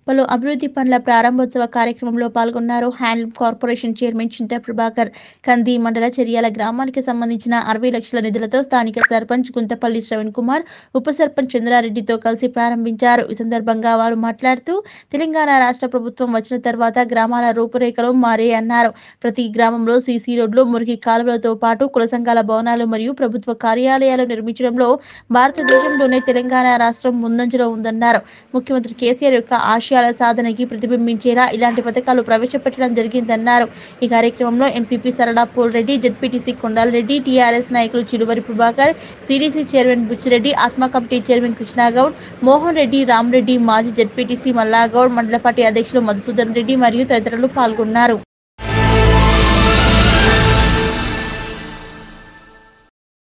పలు అభివృద్ధి పనుల ప్రారంభోత్సవ కార్యక్రమంలో పాల్గొన్నారు హ్యాండ్లూమ్ కార్పొరేషన్ చైర్మన్ చింత ప్రభాకర్ కంది మండల చర్యాల గ్రామానికి సంబంధించిన అరవై లక్షల నిధులతో స్థానిక సర్పంచ్ గుంతపల్లి శ్రవణ్ కుమార్ ఉప సర్పంచ్ చంద్రారెడ్డితో కలిసి ప్రారంభించారు ఈ సందర్భంగా వారు మాట్లాడుతూ తెలంగాణ రాష్ట్ర ప్రభుత్వం వచ్చిన తర్వాత గ్రామాల రూపురేఖలు మారే అన్నారు ప్రతి గ్రామంలో సీసీ రోడ్లు మురికి కాలువలతో పాటు కుల సంఘాల భవనాలు మరియు ప్రభుత్వ కార్యాలయాలు నిర్మించడంలో భారతదేశంలోనే తెలంగాణ రాష్ట్రం ముందంజలో ఉందన్నారు ముఖ్యమంత్రి కేసీఆర్ యొక్క ఆశయాల సాధనకి ప్రతిబింబించేలా ఇలాంటి పథకాలు ప్రవేశపెట్టడం జరిగిందన్నారు ఈ కార్యక్రమంలో ఎంపీపీ సరళ పోల్రెడ్డి జెడ్పీటీసీ కొండాలరెడ్డి టీఆర్ఎస్ నాయకులు Chiluvari Prabhakar CDC chairman Buchireddy ATMA committee chairman Krishnagoud Mohan Reddy Ramareddy మాజీ జెడ్పీటీసీ మల్లాగౌడ్ మండల పార్టీ అధ్యక్షులు మధుసూదన్ రెడ్డి మరియు తదితరులు పాల్గొన్నారు